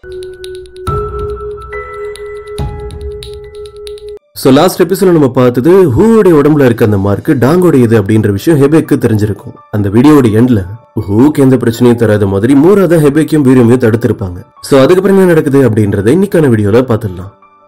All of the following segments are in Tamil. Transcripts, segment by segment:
ஸோ லாஸ்ட் எபிசோட நம்ம பார்த்தது ஹூவோடைய உடம்புல இருக்க அந்த மார்க் டாங்கோடையது அப்படின்ற விஷயம் ஹெபேக்கு தெரிஞ்சிருக்கும் அந்த வீடியோட எண்ட்ல ஹூக்கு எந்த பிரச்சனையும் தராத மாதிரி மூரா தான் ஹெபேக்கையும் வீரியமையும் தடுத்திருப்பாங்க ஸோ அதுக்கப்புறம் என்ன நடக்குது அப்படின்றத இன்னைக்கான வீடியோல பார்த்துடலாம்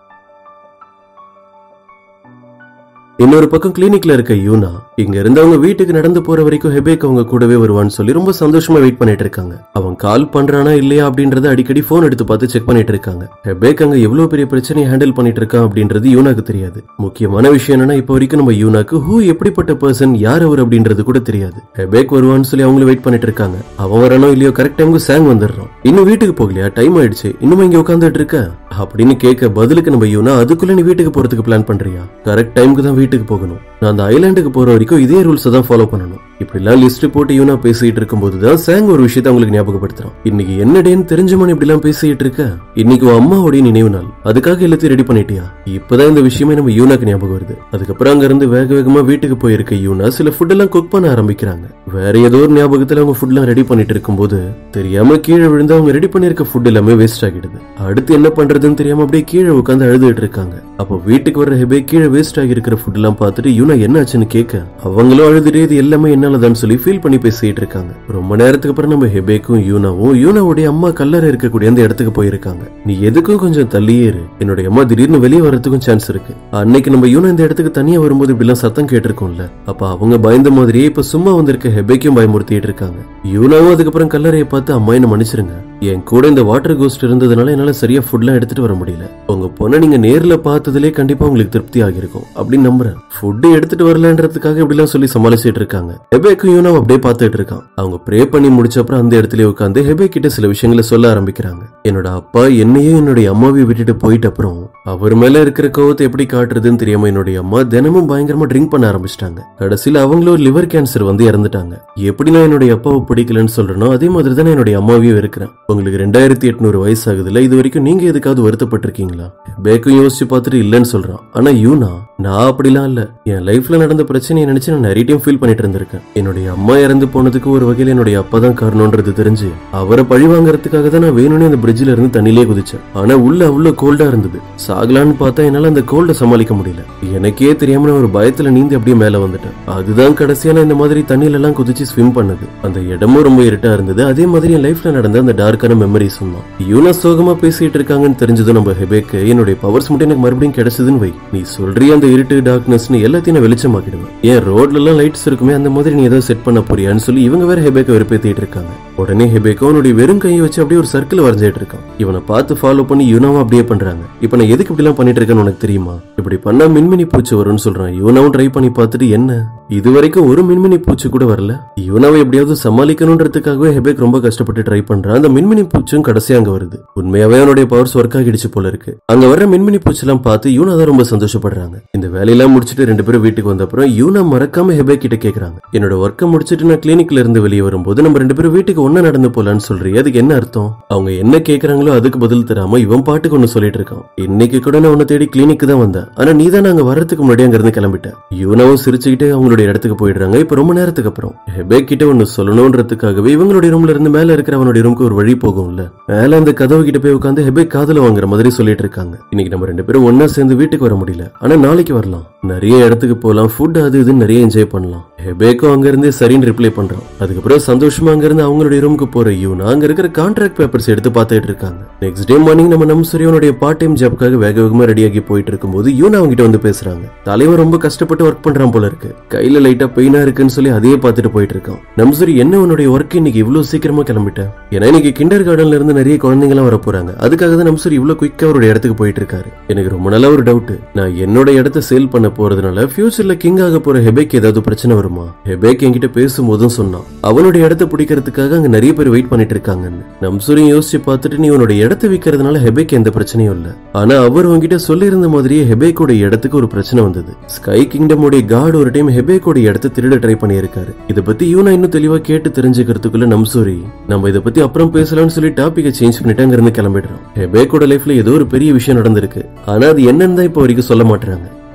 இன்னொரு பக்கம் கிளினிக்ல இருக்க யூனா இங்க இருந்து அவங்க வீட்டுக்கு நடந்து போற வரைக்கும் ஹெபேக் அவங்க கூடவே வருவான்னு சொல்லி ரொம்ப சந்தோஷமா வெயிட் பண்ணிட்டு இருக்காங்க அவன் கால் பண்றானா இல்லையா அப்படின்றத அடிக்கடி போன் எடுத்து பார்த்து செக் பண்ணிட்டு இருக்காங்க ஹெபேக் அங்க எவ்வளவு பெரிய பிரச்சனையை ஹேண்டில் பண்ணிட்டு இருக்கான் அப்படின்றது யூனாக்கு தெரியாது முக்கியமான விஷயம் என்னன்னா இப்போ வரைக்கும் நம்ம யூனாக்கு ஹூ எப்படிப்பட்ட பர்சன் யார் அவர் அப்படின்றது கூட தெரியாது ஹெபேக் வருவான்னு சொல்லி அவங்களும் வெயிட் பண்ணிட்டு இருக்காங்க அவன் வரணும் இல்லையோ கரெக்ட் டைமுக்கு சாங் வந்துடுறான் இன்னும் வீட்டுக்கு போகலையா டைம் ஆயிடுச்சு இன்னும் இங்க உட்காந்துட்டு இருக்க அப்படின்னு கேட்க பதிலுக்கு நம்ம யூனா அதுக்குள்ள நீ வீட்டுக்கு போறதுக்கு பிளான் பண்றியா கரெக்ட் டைமுக்கு தான் வீட்டுக்கு போகணும் நான் அந்த ஐலாண்டுக்கு போற வரைக்கும் இதே ரூல்ஸ் தான் ஃபாலோ பண்ணணும் இப்படி எல்லாம் லிஸ்ட் போட்டு யூனா பேசிட்டு இருக்கும்போது தான் சாங் ஒரு விஷயத்தை அவங்களுக்கு ஞாபகப்படுத்துறான் இன்னைக்கு என்ன டேன்னு தெரிஞ்சுமன் இப்படி எல்லாம் பேசிட்டு இருக்க இன்னைக்கு உன் அம்மாவுடைய நினைவு நாள் அதுக்காக எல்லாத்தையும் ரெடி பண்ணிட்டியா இப்பதான் இந்த விஷயமே நம்ம யூனாக்கு ஞாபகம் வருது அதுக்கப்புறம் அங்க இருந்து வேக வேகமா வீட்டுக்கு போயிருக்க யூனா சில ஃபுட் எல்லாம் குக் பண்ண ஆரம்பிக்கிறாங்க வேற ஏதோ ஒரு ஞாபகத்துல அவங்க ஃபுட் எல்லாம் ரெடி பண்ணிட்டு இருக்கும்போது தெரியாம கீழே விழுந்து அவங்க ரெடி பண்ணிருக்க ஃபுட் எல்லாமே வேஸ்ட் ஆகிடுது அடுத்து என்ன பண்றதுன்னு தெரியாம அப்படியே கீழே உட்காந்து அழுதுட்டு இருக்காங்க அப்போ வீட்டுக்கு வர்ற ஹெபே கீழே வேஸ்ட் ஆகி இருக்கிற ஃபுட் எல்லாம் பார்த்துட்டு யூனா என்ன ஆச்சுன்னு கேட்க அவங்களும் அழுதுட்டு இது எல்லாமே என்னாலதான் சொல்லி ஃபீல் பண்ணி பேசிட்டு இருக்காங்க ரொம்ப நேரத்துக்கு அப்புறம் நம்ம ஹெபேக்கும் யூனாவும் யூனாவுடைய அம்மா கல்லறை இருக்கக்கூடிய அந்த இடத்துக்கு போயிருக்காங்க நீ எதுக்கும் கொஞ்சம் தள்ளியே இரு என்னுடைய அம்மா திடீர்னு வெளியே வரதுக்கும் சான்ஸ் இருக்கு அன்னைக்கு நம்ம யூனா இந்த இடத்துக்கு தனியா வரும்போது இப்படி எல்லாம் சத்தம் கேட்டிருக்கோம்ல அப்ப அவங்க பயந்த மாதிரியே இப்ப சும்மா வந்திருக்க ஹெபேக்கும் பயமுறுத்திட்டு இருக்காங்க யூனாவும் அதுக்கப்புறம் கல்லறையை பார்த்து அம்மா என்ன மன்னிச்சிருங்க என் கூட இந்த வாட்டர் கோஸ்ட் இருந்ததுனால என்னால சரியா ஃபுட்லாம் எடுத்துட்டு வர முடியல உங்க பொண்ணை நீங்க நேர்ல பார்த்ததுலே கண்டிப்பா உங்களுக்கு திருப்தி ஆகிருக்கும் அப்படின்னு நம்புறேன் ஃபுட் எடுத்துட்டு வரலன்றதுக்காக இப்படி எல்லாம் சொல்லி சமாளிச்சிட்டு இருக்காங்க ஹெபேக்கும் யூனாவும் அப்படியே பார்த்துட்டு இருக்கான் அவங்க ப்ரே பண்ணி முடிச்ச அப்புறம் அந்த இடத்துல உட்காந்து ஹெபே கிட்ட சில விஷயங்களை சொல்ல ஆரம்பிக்கிறாங்க என்னோட அப்பா என்னையும் என்னுடைய அம்மாவையும் விட்டுட்டு போயிட்ட அப்புறம் அவர் மேல இருக்கிற கோவத்தை எப்படி காட்டுறதுன்னு தெரியாம என்னுடைய அம்மா தினமும் பயங்கரமா ட்ரிங்க் பண்ண ஆரம்பிச்சிட்டாங்க கடைசியில அவங்களும் லிவர் கேன்சர் வந்து இறந்துட்டாங்க எப்படி நான் என்னுடைய அப்பாவை பிடிக்கலன்னு சொல்றேனோ அதே மாதிரி தான் என்னுடைய அம்மாவையும் இருக்கிறேன் உங்களுக்கு ரெண்டாயிரத்தி எட்நூறு வயசு ஆகுதுல இது வரைக்கும் நீங்க எதுக்காவது வருத்தப்பட்டிருக்கீங்களா பேக்கும் யோசிச்சு பார்த்துட்டு இல்லைன்னு சொல்றான் ஆனா யூனா நான் அப்படிலாம் இல்ல என் லைஃப்ல நடந்த பிரச்சனையை நினைச்சு நான் நிறைய டைம் ஃபீல் பண்ணிட்டு இருந்திருக்கேன் என்னுடைய அம்மா இறந்து போனதுக்கு ஒரு வகையில என்னுடைய அப்பா தான் காரணம்ன்றது தெரிஞ்சு அவரை பழி வாங்குறதுக்காக தான் நான் வேணும்னே அந்த பிரிட்ஜ்ல இருந்து தண்ணிலே குதிச்சேன் ஆனா உள்ள அவ்வளவு கோல்டா இருந்தது சாகலான்னு பார்த்தா என்னால அந்த கோல்ட சமாளிக்க முடியல எனக்கே தெரியாம நான் ஒரு பயத்துல நீந்தி அப்படியே மேல வந்துட்டேன் அதுதான் கடைசியா நான் இந்த மாதிரி தண்ணியில எல்லாம் குதிச்சு ஸ்விம் பண்ணது அந்த இடமும் ரொம்ப இருட்டா இருந்தது அதே மாதிரி என் லைஃப்ல நடந்த அந்த டார்க்கான மெமரிஸ் தான் யூனா சோகமா பேசிட்டு இருக்காங்கன்னு தெரிஞ்சதும் நம்ம ஹெபேக்கு என்னுடைய பவர்ஸ் மட்டும் எனக்கு மறுபடியும் கிடைச்சதுன்னு வை நீ சொல்றிய அந்த இருட்டு டார்க்னஸ்னு எல்லாத்தையும் நான் வெளிச்சமாக்கிடுவேன் ஏன் ரோட்ல எல்லாம் லைட்ஸ் இருக்குமே அந்த மாதிரி நீ ஏதோ செட் பண்ண போறியான்னு சொல்லி இவங்க வேற ஹெபேக்க வெறுப்பேத்திட்டு இருக்காங்க உடனே ஹெபேக்கோ அவனுடைய வெறும் கையை வச்சு அப்படியே ஒரு சர்க்கிள் வரைஞ்சிட்டு இருக்கான் இவனை பார்த்து ஃபாலோ பண்ணி யூனாவும் அப்படியே பண்றாங்க இப்ப நான் எதுக்கு இப்படி எல்லாம் பண்ணிட்டு இருக்கேன்னு உனக்கு தெரியுமா இப்படி பண்ணா மின்மினி பூச்சி வரும்னு சொல்றான் யூனாவும் ட்ரை பண்ணி பார்த்துட்டு என்ன இது வரைக்கும் ஒரு மின்மினி பூச்சி கூட வரல யூனாவை எப்படியாவது சமாளிக்கணுன்றதுக்காகவே ஹெபேக் ரொம்ப கஷ்டப்பட்டு ட்ரை பண்றான் அந்த மின்மினி பூச்சும் கடைசியா அங்க வருது உண்மையாவே அவனுடைய பவர்ஸ் ஒர்க் ஆகிடுச்சு போல இருக்கு அங்க வர்ற மின்மினி பூச்செல்லாம் பார்த்து யூனா தான் ரொம்ப சந்தோஷப்படுறாங்க இந்த வேலையெல்லாம் முடிச்சுட்டு ரெண்டு பேரும் வீட்டுக்கு வந்த அப்புறம் யூனா மறக்காம ஹெபேக் கிட்ட கேக்குறாங்க என்னோட ஒர்க்கை முடிச்சுட்டு நான் கிளினிக்ல இருந்து வெளியே வரும்போது நம்ம ரெண்டு பேரும் வீட்டுக்கு ஒண்ணா நடந்து போலான்னு சொல்றியே அதுக்கு என்ன அர்த்தம் அவங்க என்ன கேக்குறாங்களோ அதுக்கு பதில் தராம இவன் பாட்டுக்கு ஒண்ணு சொல்லிட்டு இருக்கான் இன்னைக்கு கூட நான் உன்னை தேடி கிளினிக்கு தான் வந்தேன் ஆனா நீ தான் நாங்க வரதுக்கு முன்னாடி அங்க இருந்து கிளம்பிட்டேன் யூனாவும் சிரிச்சுக்கிட்டே அவங்களுடைய இடத்துக்கு போயிடுறாங்க இப்ப ரொம்ப நேரத்துக்கு அப்புறம் ஹெபேக் கிட்ட ஒண்ணு சொல்லணும்ன்றதுக்காகவே இவங்களுடைய ரூம்ல இருந்து மேல இருக்கிற அவனுடைய ரூமுக்கு ஒரு வழி போகும்ல மேல அந்த கதவு கிட்ட போய் உட்காந்து ஹெபேக் காதுல வாங்குற மாதிரி சொல்லிட்டு இருக்காங்க இன்னைக்கு நம்ம ரெண்டு பேரும் ஒண்ணா சேர்ந்து வீட்டுக்கு வர முடியல ஆனா நாளைக்கு வரலாம் நிறைய இடத்துக்கு போலாம் ஃபுட் அது இதுன்னு நிறைய என்ஜாய் பண்ணலாம் ஹெபேக்கும் அங்க இருந்தே சரின்னு ரிப்ளை பண்றான் அதுக்கப்புறம் சந்தோஷமா அங்க இருந்து அவங்களுடைய ரூமுக்கு போற யூனா அங்க இருக்கிற கான்ட்ராக்ட் பேப்பர்ஸ் எடுத்து பார்த்துட்டு இருக்காங்க நெக்ஸ்ட் டே மார்னிங் நம்ம நம்ம சூரியனுடைய பார்ட் டைம் ஜாப்க்காக வேக வேகமா ரெடியாகி போயிட்டு இருக்கும்போது யூனா அவங்க கிட்ட வந்து பேசுறாங்க தலைவர் ரொம்ப கஷ்டப்பட்டு ஒர்க் பண்றான் போல இருக்கு கையில லைட்டா பெயினா இருக்குன்னு சொல்லி அதையே பார்த்துட்டு போயிட்டு இருக்கான் நம்சரி என்ன உன்னுடைய ஒர்க் இன்னைக்கு இவ்வளவு சீக்கிரமா கிளம்பிட்டேன் ஏன்னா இன்னைக்கு கிண்டர் கார்டன்ல இருந்து நிறைய குழந்தைங்க எல்லாம் வர போறாங்க அதுக்காக தான் நம்சரி இவ்வளவு குயிக்கா அவருடைய இடத்துக்கு போயிட்டு இருக்காரு எனக்கு ரொம்ப நல்ல ஒரு டவுட் நான் என்னோட இடத்த சேல் பண்ண போறதுனால ஃபியூச்சர்ல கிங் ஆக போற ஹெபேக் ஏதாவது பிரச்சனை வருமா ஹெபேக் என்கிட்ட பேசும்போதும் சொன்னான் அவனுடைய இடத்த பிடிக்கிறதுக்காக அங்க நிறைய பேர் வெயிட் பண்ணிட்டு இருக்காங்கன்னு நம்சூரியும் யோசிச்சு பார்த்துட்டு நீ உன்னோட இடத்த விற்கிறதுனால ஹெபேக் எந்த பிரச்சனையும் இல்ல ஆனா அவர் உங்ககிட்ட சொல்லியிருந்த மாதிரியே ஹெபேக்கோட இடத்துக்கு ஒரு பிரச்சனை வந்தது ஸ்கை கிங்டம் உடைய காட் ஒரு டைம் ஹெபேக்கோட இடத்த திருட ட்ரை பண்ணியிருக்காரு இத பத்தி யூனா இன்னும் தெளிவா கேட்டு தெரிஞ்சுக்கிறதுக்குள்ள நம்சூரி நம்ம இத பத்தி அப்புறம் பேசலாம்னு சொல்லி டாபிக்கை சேஞ்ச் பண்ணிட்டு அங்க இருந்து கிளம்பிடுறோம் ஹெபேக்கோட லைஃப்ல ஏதோ ஒரு பெரிய விஷயம் நடந்திருக்கு ஆனா அது என்னன்னு தான் இப்போ வரைக்கும் சொல்ல மாட்டாங்க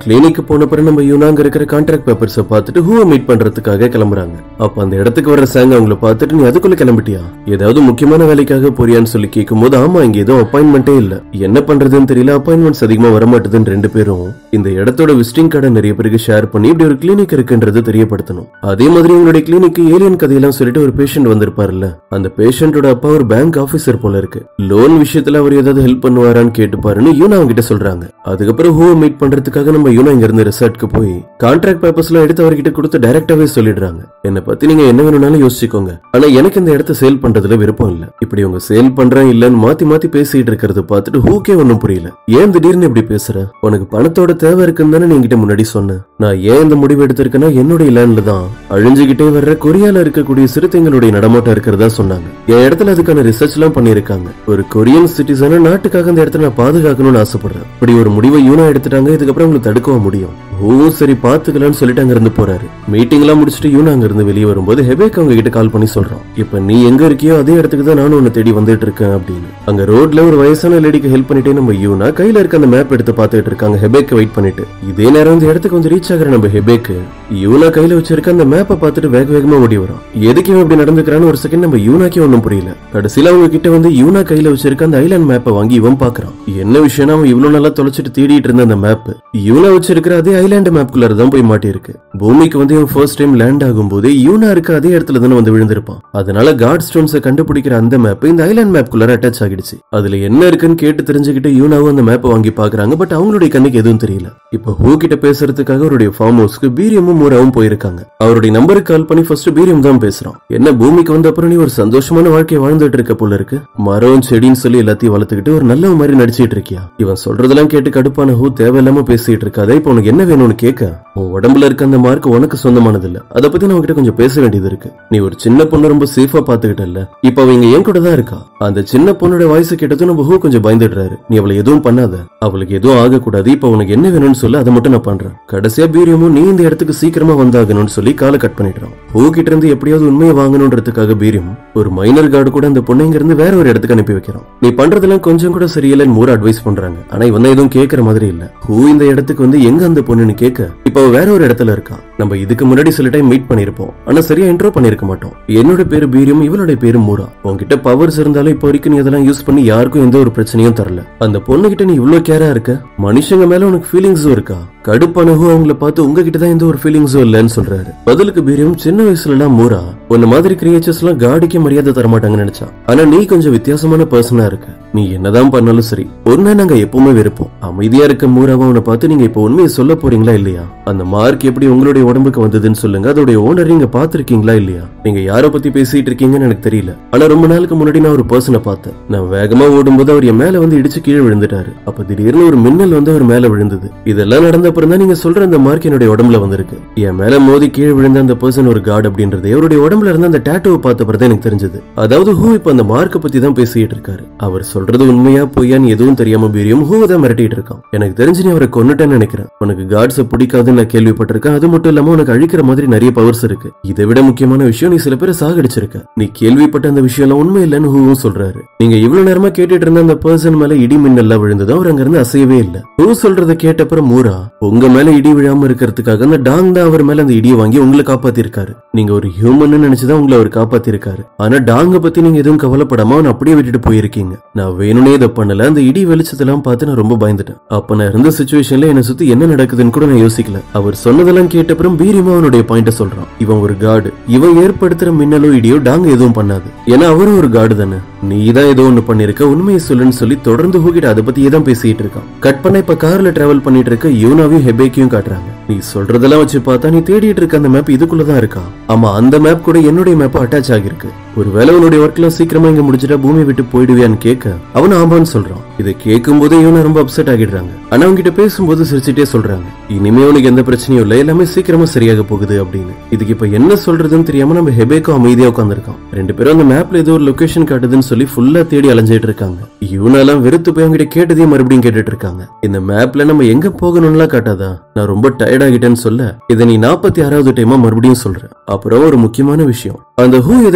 கிளினிக் போன பிறகு நம்ம யூனாங்க இருக்கிற கான்ட்ராக்ட் பேப்பர்ஸை பார்த்துட்டு ஹூவை மீட் பண்றதுக்காக கிளம்புறாங்க அப்ப அந்த இடத்துக்கு வர சாங் அவங்கள பார்த்துட்டு நீ அதுக்குள்ள கிளம்பிட்டியா ஏதாவது முக்கியமான வேலைக்காக போறியான்னு சொல்லி கேட்கும்போது ஆமா இங்க ஏதோ அப்பாயின்மெண்ட்டே இல்ல என்ன பண்றதுன்னு தெரியல அப்பாயின்மெண்ட்ஸ் அதிகமா வரமாட்டுதுன்னு ரெண்டு பேரும் இந்த இடத்தோட விசிட்டிங் கார்டை நிறைய பேருக்கு ஷேர் பண்ணி இப்படி ஒரு கிளினிக் இருக்குன்றது தெரியப்படுத்தணும் அதே மாதிரி உங்களுடைய கிளினிக்கு ஏலியன் கதையெல்லாம் சொல்லிட்டு ஒரு பேஷண்ட் வந்திருப்பார்ல அந்த பேஷண்டோட அப்பா ஒரு பேங்க் ஆபீசர் போல இருக்கு லோன் விஷயத்துல அவர் ஏதாவது ஹெல்ப் பண்ணுவாரான்னு கேட்டுப்பாருன்னு யூனா அவங்க கிட்ட சொல்றாங்க அதுக்கப்புறம் ஹூவை மீட் பண்றதுக்காக நம்ம யூனா இங்க இருந்து ரிசார்ட்க்கு போய் கான்ட்ராக்ட் பேப்பர்ஸ் எல்லாம் எடுத்து அவர்கிட்ட கொடுத்து டைரக்டாவே சொல்லிடுறாங்க என்னை பத்தி நீங்க என்ன வேணும்னாலும் யோசிச்சுக்கோங்க ஆனா எனக்கு இந்த இடத்த சேல் பண்றதுல விருப்பம் இல்ல இப்படி உங்க சேல் பண்றேன் இல்லன்னு மாத்தி மாத்தி பேசிட்டு இருக்கிறத பார்த்துட்டு ஹூக்கே ஒன்னும் புரியல ஏன் திடீர்னு இப்படி பேசுற உனக்கு பணத்தோட தேவை இருக்குன்னு தானே நீ என்கிட்ட முன்னாடி சொன்ன நான் ஏன் இந்த முடிவு எடுத்திருக்கேன்னா என்னுடைய லேண்ட்ல தான் அழிஞ்சுகிட்டே வர்ற கொரியால இருக்கக்கூடிய சிறுத்தைங்களுடைய நடமாட்டம் இருக்கிறதா சொன்னாங்க என் இடத்துல அதுக்கான ரிசர்ச் எல்லாம் பண்ணிருக்காங்க ஒரு கொரியன் சிட்டிசன நாட்டுக்காக அந்த இடத்த நான் பாதுகாக்கணும்னு ஆசைப்படுறேன் இப்படி ஒரு முடிவை யூனா எடுத்துட்டாங்க இதுக்கப்புறம் உங்களுக்கு தடுக்கவும் முடியும் ஓ சரி பாத்துக்கலாம்னு சொல்லிட்டு அங்க இருந்து போறாரு மீட்டிங் எல்லாம் முடிச்சுட்டு யூனா அங்க இருந்து வெளியே வரும்போது ஹெபேக் அவங்க கிட்ட கால் பண்ணி சொல்றான் இப்ப நீ எங்க இருக்கியோ அதே இடத்துக்கு தான் நானும் உன்னை தேடி வந்துட்டு இருக்கேன் அப்படின்னு அங்க ரோட்ல ஒரு வயசான லேடிக்கு ஹெல்ப் பண்ணிட்டே நம்ம யூனா கையில இருக்க அந்த மேப் எடுத்து பார்த்துட்டு இருக்காங்க ஹெபேக்க வெயிட் பண்ணிட்டு இதே நேரம் இந்த இடத்துக்கு வந்து ரீச் ஆகுற நம்ம ஹெபேக்கு யூனா கையில வச்சிருக்க அந்த மேப்பை பார்த்துட்டு வேக வேகமா ஓடி வரும் எதுக்கு இவன் இப்படி நடந்துக்கிறான்னு ஒரு செகண்ட் நம்ம யூனாக்கே ஒன்றும் புரியல கடைசியில அவங்க கிட்ட வந்து யூனா கையில வச்சிருக்க அந்த ஐலாண்ட் மேப்பை வாங்கி இவன் பாக்குறான் என்ன விஷயம்னா அவன் இவ்வளவு நல்லா தொலைச்சிட்டு தேடிட்டு இருந்த அந்த மேப் யூனா வச்சிருக்கிற அதே ஐலாண்ட் மேப்குள்ளார தான் போய் மாட்டியிருக்கு பூமிக்கு வந்து இவன் ஃபர்ஸ்ட் டைம் லேண்ட் ஆகும்போது யூனா இருக்க அதே இடத்துல தானே வந்து விழுந்திருப்பான் அதனால காட் ஸ்டோன்ஸை கண்டுபிடிக்கிற அந்த மேப் இந்த ஐலாண்ட் மேப்குள்ளார அட்டாச் ஆகிடுச்சு அதுல என்ன இருக்குன்னு கேட்டு தெரிஞ்சுக்கிட்டு யூனாவும் அந்த மேப்பை வாங்கி பாக்குறாங்க பட் அவங்களுடைய கண்ணுக்கு எதுவும் தெரியல இப்ப ஹூ கிட்ட பேசுறதுக்காக அவருடைய ஃபார்ம் ஹவுஸ்க்கு பீரியமும் மூராவும் போயிருக்காங்க அவருடைய நம்பருக்கு கால் பண்ணி ஃபர்ஸ்ட் பீரியம் தான் பேசுறான் என்ன பூமிக்கு வந்த அப்புறம் நீ ஒரு சந்தோஷமான வாழ்க்கையை வாழ்ந்துட்டு இருக்க போல இருக்கு மரம் செடின்னு சொல்லி எல்லாத்தையும் வளர்த்துக்கிட்டு ஒரு நல்ல மாதிரி நடிச்சிட்டு இருக்கியா இவன் சொல்றதெல்லாம் கேட்டு கடுப்பான ஹூ தேவையில்லாம பேசிட்டு இருக்காத இப்ப உனக்கு என்ன வேணும்னு கேட்க உன் உடம்புல இருக்க அந்த மார்க் உனக்கு சொந்தமானது இல்ல அதை பத்தி நான் உன்கிட்ட கொஞ்சம் பேச வேண்டியது இருக்கு நீ ஒரு சின்ன பொண்ணு ரொம்ப சேஃபா பாத்துக்கிட்டல இப்ப அவ இங்க என் கூட தான் இருக்கா அந்த சின்ன பொண்ணோட வாய்ஸ் கேட்டதும் நம்ம ஹூ கொஞ்சம் பயந்துடுறாரு நீ அவளை எதுவும் பண்ணாத அவளுக்கு எதுவும் ஆகக்கூடாது இப்ப உனக்கு என்ன வேணும்னு சொல்லி அதை மட்டும் நான் பண்றேன் கடைசியா பீரியமும் நீ இந்த இடத்துக்கு சீக்கிரமா வந்தாகணும்னு சொல்லி காலை கட் பண்ணிடுறான் ஹூ கிட்ட இருந்து எப்படியாவது உண்மையை வாங்கணுன்றதுக்காக பீரியம் ஒரு மைனர் கார்டு கூட அந்த பொண்ணை இங்க இருந்து வேற ஒரு இடத்துக்கு அனுப்பி வைக்கிறான் நீ பண்றதெல்லாம் கொஞ்சம் கூட சரியில்லைன்னு மூர அட்வைஸ் பண்றாங்க ஆனா இவன் தான் எதுவும் கேட்கற மாதிரி இல்ல ஹூ இந்த இடத்துக்கு வந்து எங்க அந்த பொண்ணுன்னு கேட்க இப்ப அவ வேற ஒரு இடத்துல இருக்கா நம்ம இதுக்கு முன்னாடி சில டைம் மீட் பண்ணிருப்போம் ஆனா சரியா இன்ட்ரோ பண்ணிருக்க மாட்டோம் என்னோட பேரு பீரியம் இவளுடைய பேரு மூரா உன்கிட்ட பவர்ஸ் இருந்தாலும் இப்ப வரைக்கும் நீ அதெல்லாம் யூஸ் பண்ணி யாருக்கும் எந்த ஒரு பிரச்சனையும் தரல அந்த பொண்ணு கிட்ட நீ இவ்ளோ கேரா இருக்க மனுஷங்க மேல உனக்கு ஃபீலிங்ஸும் இருக்கா கடுப்பனகு அவங்கள பார்த்து உங்ககிட்ட தான் எந்த ஒரு ஃபீலிங்ஸும் இல்லைன்னு சொல்றாரு பதிலுக்கு பீரியம் சின்ன வயசுல எல்லாம் மூரா உன்ன மாதிரி கிரியேச்சர்ஸ் எல்லாம் காடிக்கு மரியாதை தர மாட்டாங்கன்னு நினைச்சான் ஆனா நீ கொஞ்சம் வித்தியாசமான பர்சனா இருக்க நீ என்னதான் பண்ணாலும் சரி ஒன்னு நாங்க எப்பவுமே வெறுப்போம் அமைதியா இருக்க மூராவை உன்னை பார்த்து நீங்க இப்ப உண்மையை சொல்ல போறீங்களா இல்லையா அந்த மார்க் எப்படி உங்களுடைய உடம்புக்கு வந்ததுன்னு சொல்லுங்க அதோடைய ஓனர் நீங்க பாத்திருக்கீங்களா இல்லையா நீங்க யார பத்தி பேசிட்டு இருக்கீங்கன்னு எனக்கு தெரியல ஆனா ரொம்ப நாளுக்கு முன்னாடி நான் ஒரு பர்சனை பார்த்தேன் நான் வேகமா ஓடும்போது அவர் என் மேல வந்து இடிச்சு கீழே விழுந்துட்டாரு அப்ப திடீர்னு ஒரு மின்னல் வந்து அவர் மேல விழுந்தது இதெல்லாம் நடந்த அப்புறம் தான் நீங்க சொல்ற அந்த மார்க் என்னுடைய உடம்புல வந்திருக்கு என் மேல மோதி கீழே விழுந்த அந்த பர்சன் ஒரு காட் அப்படின்றது அவருடைய உடம்புல இருந்த அந்த டேட்டோவை பார்த்த பிறகு தான் எனக்கு தெரிஞ்சது அதாவது ஹூ இப்ப அந்த மார்க்க பத்தி தான் பேசிட்டு இருக்காரு அவர் சொல்றது உண்மையா பொய்யான்னு எதுவும் தெரியாம பீரியம் ஹூவை தான் மிரட்டிட்டு இருக்கான் எனக்கு தெரிஞ்சு நீ அவரை கொன்னுட்டேன்னு நினைக்கிறேன் உனக்கு காட்ஸ பிடிக்காதுன்னு நான் கேள்விப்பட்டிருக்கேன் அது மட்டும் இல்லாம உனக்கு அழிக்கிற மாதிரி நிறைய பவர்ஸ் இருக்கு இதை விட முக்கியமான விஷயம் நீ சில பேரை சாகடிச்சிருக்க நீ கேள்விப்பட்ட அந்த விஷயம் எல்லாம் உண்மை இல்லைன்னு ஹூவும் சொல்றாரு நீங்க இவ்வளவு நேரமா கேட்டுட்டு இருந்த அந்த பர்சன் மேல இடி மின்னல்லாம் விழுந்தது அவர் அங்க இருந்து அசையவே இல்ல ஹூ சொல்றத கேட்டப்பறம் மூரா உங்க மேல இடி விழாம இருக்கிறதுக்காக அந்த டாங் தான் அவர் மேல அந்த இடியை வாங்கி உங்களை காப்பாத்திருக்காரு நீங்க ஒரு ஹியூமன் நினைச்சுதான் உங்களை அவர் காப்பாத்திருக்காரு ஆனா டாங்க பத்தி நீங்க எதுவும் கவலைப்படாம அவனை அப்படியே விட்டுட்டு போயிருக்கீங்க நான் வேணும்னே இதை பண்ணல அந்த இடி வெளிச்சத்தெல்லாம் பார்த்து நான் ரொம்ப பயந்துட்டேன் அப்ப நான் இருந்த சுச்சுவேஷன்ல என்ன சுத்தி என்ன நடக்குதுன்னு கூட நான் யோசிக்கல அவர் சொன்னதெல்லாம் கேட்டப்புறம் பீரியமா அவனுடைய பாயிண்ட சொல்றான் இவன் ஒரு காடு இவன் ஏற்படுத்துற மின்னலோ இடியோ டாங்க எதுவும் பண்ணாது ஏன்னா அவரும் ஒரு காடு தானே நீ தான் ஏதோ ஒண்ணு பண்ணிருக்க உண்மையை சொல்லுன்னு சொல்லி தொடர்ந்து ஹூகிட்ட அதை பத்தி தான் பேசிட்டு இருக்கான் கட் பண்ண இப்ப கார்ல டிராவல் பண்ணிட்டு இருக்க யூனாவையும் ஹெபேக்கையும் காட்டுறாங்க நீ சொல்றதெல்லாம் வச்சு பார்த்தா நீ தேடிட்டு இருக்க அந்த மேப் இதுக்குள்ளதான் இருக்கா ஆமா அந்த மேப் கூட என்னுடைய மேப் அட்டாச் ஆகிருக்கு ஒருவேளை உன்னுடைய ஒர்க்லாம் சீக்கிரமா இங்க முடிச்சிட்டா பூமி விட்டு போயிடுவியான்னு கேட்க அவன் ஆமான்னு சொல்றான் இதை கேட்கும் போதே இவனை ரொம்ப அப்செட் ஆகிடுறாங்க ஆனா அவங்க கிட்ட பேசும்போது சிரிச்சுட்டே சொல்றாங்க இனிமே உனக்கு எந்த பிரச்சனையும் இல்ல எல்லாமே சீக்கிரமா சரியாக போகுது அப்படின்னு இதுக்கு இப்ப என்ன சொல்றதுன்னு தெரியாம நம்ம ஹெபேக்கோ அமைதியா உட்காந்துருக்கான் ரெண்டு பேரும் அந்த மேப்ல ஏதோ ஒரு லொகேஷன் காட்டுதுன்னு சொல்லி ஃபுல்லா தேடி அலைஞ்சிட்டு இருக்காங்க இவனெல்லாம் வெறுத்து போய் அவங்க கிட்ட கேட்டதையும் மறுபடியும் கேட்டுட்டு இருக்காங்க இந்த மேப்ல நம்ம எங்க போகணும்லாம் காட்டாதா நான் ரொம்ப டயர்ட் ஆகிட்டேன்னு சொல்ல இதை நீ நாற்பத்தி ஆறாவது டைமா மறுபடியும் சொல்ற அப்புறம் ஒரு முக்கியமான விஷயம் அந்த ஹூ ஏதாவது வித்தியாசமா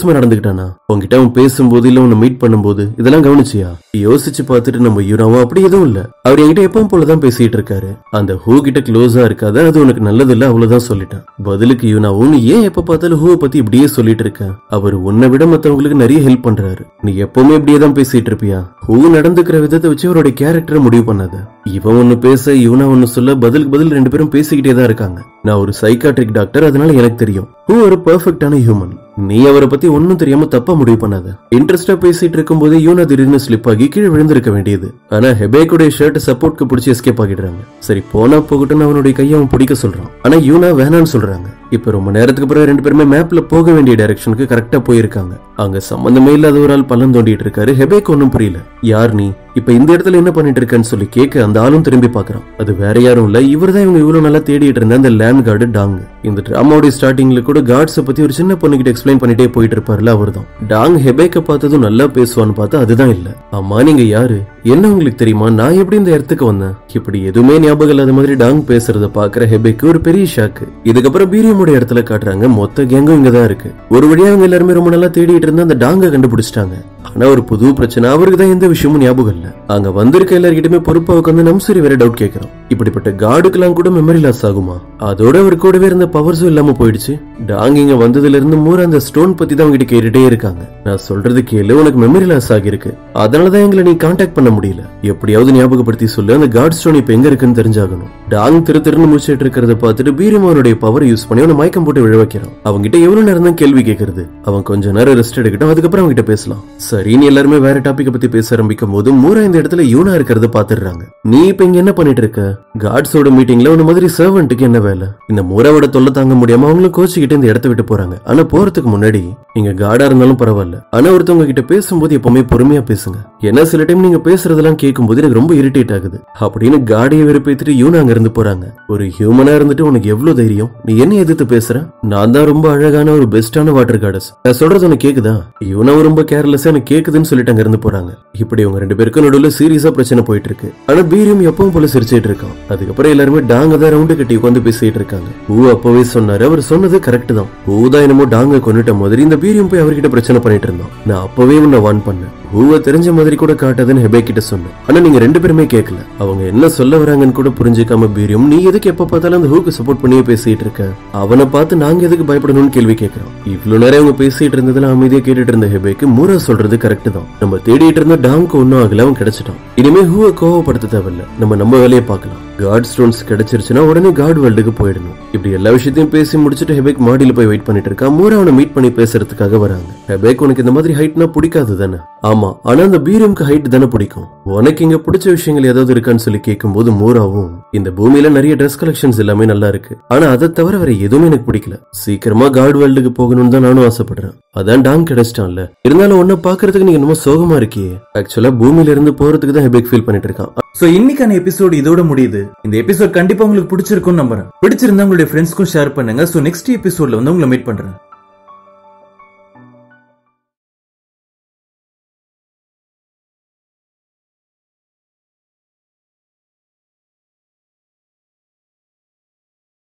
வித்தியாசமா நடந்துக்கிட்டானா உன்கிட்ட அவன் பேசும்போது இல்ல உன்னை மீட் பண்ணும்போது இதெல்லாம் கவனிச்சியா யோசிச்சு பார்த்துட்டு நம்ம யூனாவும் அப்படி எதுவும் இல்ல அவர் என்கிட்ட எப்பவும் போலதான் பேசிட்டு இருக்காரு அந்த ஹூ கிட்ட க்ளோஸா இருக்காத அது உனக்கு நல்லது இல்ல அவ்வளவுதான் சொல்லிட்டான் பதிலுக்கு யூனாவும் நீ ஏன் எப்ப பார்த்தாலும் ஹூவை பத்தி இப்படியே சொல்லிட்டு இருக்க அவர் உன்னை விட மத்தவங்களுக்கு நிறைய ஹெல்ப் பண்றாரு நீ எப்பவுமே இப்படியே தான் பேசிட்டு இருப்பியா ஹூ நடந்துக்கிற விதத்தை வச்சு அவருடைய கேரக்டரை முடிவு பண்ணாத இவன் ஒண்ணு பேச இவனா ஒண்ணு சொல்ல பதிலுக்கு பதில் ரெண்டு பேரும் பேசிக்கிட்டே தான் இருக்காங்க நான் ஒரு சைக்காட்ரிக் டாக்டர் அதனால எனக்கு தெரியும் ஹூ ஒரு பெர்ஃபெக்டான ஹியூமன் நீ அவரை பத்தி ஒன்னும் தெரியாம தப்பா முடிவு பண்ணாத இன்ட்ரெஸ்டா பேசிட்டு இருக்கும்போதே யூனா திடீர்னு ஸ்லிப் ஆகி கீழே விழுந்திருக்க வேண்டியது ஆனா ஹெபேக்குடைய ஷர்ட் சப்போர்ட்க்கு பிடிச்சி எஸ்கேப் ஆகிடுறாங்க சரி போனா போகட்டும்னு அவனுடைய கையை அவன் பிடிக்க சொல்றான் ஆனா யூனா வேணான்னு சொல்றாங்க இப்ப ரொம்ப நேரத்துக்கு பிறகு ரெண்டு பேருமே மேப்ல போக வேண்டிய டைரக்ஷனுக்கு கரெக்டா போயிருக்காங்க அங்க சம்பந்தமே இல்லாத ஒரு ஆள் பள்ளம் தோண்டிட்டு இருக்காரு ஹெபேக்கு ஒன்னும் புரியல யார் நீ இப்ப இந்த இடத்துல என்ன பண்ணிட்டு இருக்கேன்னு சொல்லி கேட்க அந்த ஆளும் திரும்பி பாக்குறான் அது வேற யாரும் இல்ல இவர்தான் இவங்க இவ்வளவு நல்லா தேடிட்டு இருந்த அந்த லேண்ட் கார்டு டாங் இந்த டிராமாவுடைய ஸ்டார்டிங்ல கூட கார்ட்ஸ பத்தி ஒரு சின்ன பொண்ணுகிட்ட எக்ஸ்பிளைன் பண்ணிட்டே போயிட்டு இருப்பார்ல அவர்தான் டாங் ஹெபேக்க பார்த்ததும் நல்லா பேசுவான்னு பார்த்தா அதுதான் இல்ல அம்மா நீங்க யாரு என்ன உங்களுக்கு தெரியுமா நான் எப்படி இந்த இடத்துக்கு வந்தேன் இப்படி எதுவுமே ஞாபகம் இல்லாத மாதிரி டாங் பேசுறத பாக்குற ஹெபேக்கு ஒரு பெரிய ஷாக்கு இதுக்கப்புறம் பீரியமோட இடத்துல காட்டுறாங்க மொத்த கேங்கும் இங்கதான் இருக்கு ஒரு வழியா அவங்க எல்லாருமே ரொம்ப நல்லா தேடிட்டு இருந்த அந்த டாங்க கண்டுபிடிச்சிட்டாங்க ஆனா ஒரு புது பிரச்சனை அவருக்கு தான் எந்த விஷயமும் ஞாபகம் இல்ல அங்க வந்திருக்க எல்லார்கிட்டயுமே பொறுப்பா உட்காந்து நம்சரி வேற டவுட் கேட்கிறோம் இப்படிப்பட்ட கார்டுக்கெல்லாம் கூட மெமரி லாஸ் ஆகுமா அதோட அவர் கூடவே இருந்த பவர்ஸும் இல்லாம போயிடுச்சு டாங் இங்க வந்ததுல இருந்து மூர அந்த ஸ்டோன் பத்தி தான் அவங்ககிட்ட கேட்டுட்டே இருக்காங்க நான் சொல்றது கேளு உனக்கு மெமரி லாஸ் ஆகிருக்கு அதனாலதான் எங்களை நீ காண்டாக்ட் பண்ண முடியல எப்படியாவது ஞாபகப்படுத்தி சொல்லு அந்த காட் ஸ்டோன் இப்ப எங்க இருக்குன்னு தெரிஞ்சாகணும் டாங் திரு திருன்னு முடிச்சிட்டு இருக்கிறத பார்த்துட்டு பீரியமானுடைய பவர் யூஸ் பண்ணி அவனை மயக்கம் போட்டு விழ வைக்கிறான் அவன்கிட்ட எவ்வளவு நேரம் தான் கேள்வி கேட்கறது அவன் கொஞ்ச நேரம் ரெஸ்ட் எடுக்கட்டும் அதுக்கப்புறம் அவன்கிட்ட பேசலாம் சரின்னு எல்லாருமே வேற டாபிக்க பத்தி பேச ஆரம்பிக்கும் போது மூரா இந்த இடத்துல யூனா இருக்கிறத பாத்துடுறாங்க நீ இப்ப இங்க என்ன பண்ணிட்டு இருக்க காட்ஸோட மீட்டிங்ல உன்ன மாதிரி சர்வெண்ட்டுக்கு என்ன வேலை இந்த மூராவோட தொல்லை தாங்க முடியாம அவங்களும் கோச்சிக்கிட்டு இந்த இடத்த விட்டு போறாங்க ஆனா போறதுக்கு முன்னாடி நீங்க காடா இருந்தாலும் பரவாயில்ல ஆனா ஒருத்தவங்க கிட்ட பேசும்போது எப்பவுமே பொறுமையா பேசுங்க ஏன்னா சில டைம் நீங்க பேசுறதெல்லாம் கேட்கும்போது எனக்கு ரொம்ப இரிட்டேட் ஆகுது அப்படின்னு காடியை வெறுப்பேத்திட்டு யூனா அங்க இருந்து போறாங்க ஒரு ஹியூமனா இருந்துட்டு உனக்கு எவ்வளவு தைரியம் நீ என்ன எதிர்த்து பேசுற நான் தான் ரொம்ப அழகான ஒரு பெஸ்டான வாட்டர் கார்டஸ் நான் சொல்றது உனக்கு கேக்குதா யூனா ரொம்ப கேர்லெஸ்ஸா எனக்கு கேக்குதுன்னு சொல்லிட்டு அங்க இருந்து போறாங்க இப்படி உங்க ரெண்டு பேருக்கும் நடுவுல சீரியஸா பிரச்சனை போயிட்டு இருக்கு ஆனா பீரியம் எப்பவும் போல சிரிச்சிட்டு இருக்கான் அதுக்கப்புறம் எல்லாருமே டாங்க தான் ரவுண்டு கட்டி உட்காந்து பேசிட்டு இருக்காங்க ஊ அப்பவே சொன்னாரு அவர் சொன்னது கரெக்ட் தான் ஊ தான் என்னமோ டாங்க கொண்டுட்ட மாதிரி இந்த பீரியம் போய் அவர்கிட்ட பிரச்சனை பண்ணிட்டு இருந்தான் நான் அப்பவே உன்னை வான் பண்ணேன் ஊவ தெரிஞ்ச மாதிரி கூட காட்டாதுன்னு ஹெபே கிட்ட சொன்னேன் ஆனா நீங்க ரெண்டு பேருமே கேட்கல அவங்க என்ன சொல்ல வராங்கன்னு கூட புரிஞ்சுக்காம பீரியம் நீ எதுக்கு எப்ப பார்த்தாலும் அந்த ஹூக்கு சப்போர்ட் பண்ணியே பேசிட்டு இருக்க அவனை பார்த்து நாங்க எதுக்கு பயப்படணும்னு கேள்வி கேட்கிறோம் இவ்வளவு நேரம் அவங்க பேசிட்டு இருந்ததுல அமைதியா கேட்டுட்டு இருந்த ஹெபேக்கு மூரா சொல்றது கரெக்ட் தான் நம்ம தேடிட்டு இருந்த டாம்க்கு ஒன்னும் ஆகல அவன் கிடைச்சிட்டான் இனிமே ஹூவை கோவப்படுத்த தேவையில்ல நம்ம நம்ம வேலையை பார்க்கலாம் காட் ஸ்டோன்ஸ் கிடைச்சிருச்சுன்னா உடனே காட் வேர்ல்டுக்கு போயிடணும் இப்படி எல்லா விஷயத்தையும் பேசி முடிச்சுட்டு ஹெபேக் மாடியில போய் வெயிட் பண்ணிட்டு இருக்கான் மூரா அவனை மீட் பண்ணி பேசுறதுக்காக வராங்க ஹெபேக் உனக்கு இந்த மாதிரி ஹைட்னா பிடிக்காது தானே ஆமா ஆனா அந்த பீரியம்க்கு ஹைட் தானே பிடிக்கும் உனக்கு இங்க பிடிச்ச விஷயங்கள் ஏதாவது இருக்கான்னு சொல்லி கேட்கும்போது மூராவும் இந்த பூமியில நிறைய ட்ரெஸ் கலெக்ஷன்ஸ் எல்லாமே நல்லா இருக்கு ஆனா அதை தவிர வேற எதுவுமே எனக்கு பிடிக்கல சீக்கிரமா காட் வேர்ல்டுக்கு போகணும்னு தான் நானும் ஆசைப்படுறேன் அதான் டாங் கிடைச்சிட்டான்ல இருந்தாலும் உன்னை பாக்குறதுக்கு நீங்க என்னமோ சோகமா இருக்கியே ஆக்சுவலா பூமியில இருந்து போறதுக்கு தான் ஹெபேக் ஃபீல் பண்ணிட்டு இருக்கான் சோ இன்னைக்கான எபிசோட் இதோட முடியுது இந்த எபிசோட் கண்டிப்பா உங்களுக்கு பிடிச்சிருக்கும்னு நம்புறேன் பிடிச்சிருந்தா உங்களுடைய ஃப்ரெண்ட்ஸ்க்கும் ஷேர் பண்ணுங்க சோ நெக்ஸ்ட் எபிசோட்ல வந்து உங்களை மீட் பண்றேன்